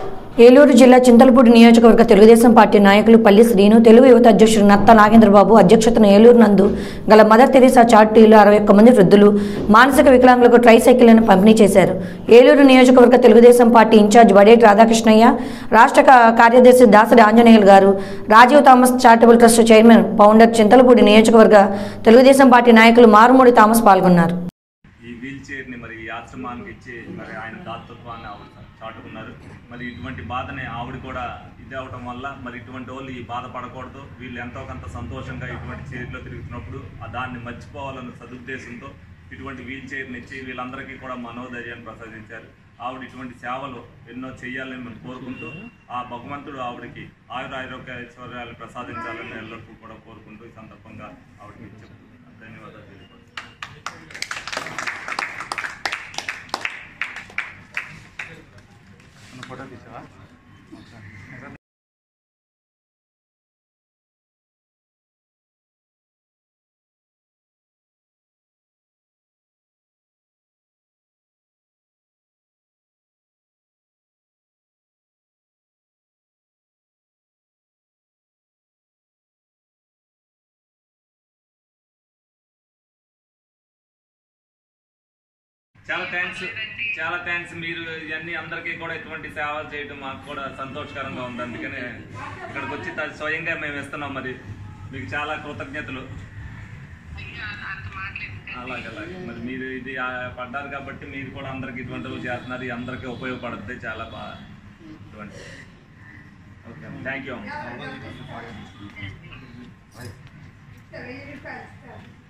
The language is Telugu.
ఏలూరు జిల్లా చింతలపూడి నియోజకవర్గ తెలుగుదేశం పార్టీ నాయకులు పల్లి శ్రీను తెలుగు యువత అధ్యక్షుడు నత్త నాగేంద్రబాబు అధ్యక్షతన ఏలూరు నందు గల మదర్ తెరీసా చార్టీలో అరవై ఒక్క మంది వృద్ధులు మానసిక వికలాంగులకు ట్రై సైకిళ్లను పంపిణీ చేశారు ఏలూరు నియోజకవర్గ తెలుగుదేశం పార్టీ ఇన్ఛార్జ్ బడేటి రాధాకృష్ణయ్య రాష్ట్ర కా- కార్యదర్శి దాసరి ఆంజనేయులు గారు Rajiv Thomas charitable trust chairman founder Chintalapudi నియోజకవర్గ తెలుగుదేశం పార్టీ నాయకులు మారుమూడి థామస్ పాల్గొన్నారు ఈ వీల్ చైర్ని మరి ఈ ఆశ్రమానికి ఇచ్చి మరి ఆయన దాతృత్వాన్ని ఆవిడ చాటుకున్నారు మరి ఇటువంటి బాధని ఆవిడ కూడా ఇది అవటం వల్ల మరి ఇటువంటి వాళ్ళు ఈ బాధపడకూడదు వీళ్ళు ఎంతో కొంత సంతోషంగా ఇటువంటి చైర్లో తిరుగుతున్నప్పుడు ఆ దాన్ని మర్చిపోవాలన్న సదుద్దేశంతో ఇటువంటి వీల్ చైర్ని ఇచ్చి వీళ్ళందరికీ కూడా మనోధైర్యాన్ని ప్రసాదించారు ఆవిడ ఇటువంటి సేవలు ఎన్నో చేయాలని మేము కోరుకుంటూ ఆ భగవంతుడు ఆవిడకి ఆయుర ఆరోగ్య ఐశ్వర్యాలు ప్రసాదించాలని ఎల్లరికీ కూడా కోరుకుంటూ ఈ సందర్భంగా ఆవిడకి చెప్తున్నాను ధన్యవాదాలు తెలియపరుస్తున్నాను ఫోటో తీసావా చాలా థ్యాంక్స్ చాలా థ్యాంక్స్ మీరు ఇవన్నీ అందరికీ కూడా ఇటువంటి సేవలు చేయడం మాకు కూడా సంతోషకరంగా ఉంది అందుకనే ఇక్కడికి వచ్చి త- స్వయంగా మేము ఇస్తున్నాం మరి మీకు చాలా కృతజ్ఞతలు అలాగే అలాగే మరి మీరు ఇది ఆ, పడ్డారు కాబట్టి మీరు కూడా అందరికి ఇటువంటివి చేస్తున్నారు ఇది అందరికీ ఉపయోగపడుతుంది చాలా బాగా ఇటువంటి ఓకే థ్యాంక్ యూ Right.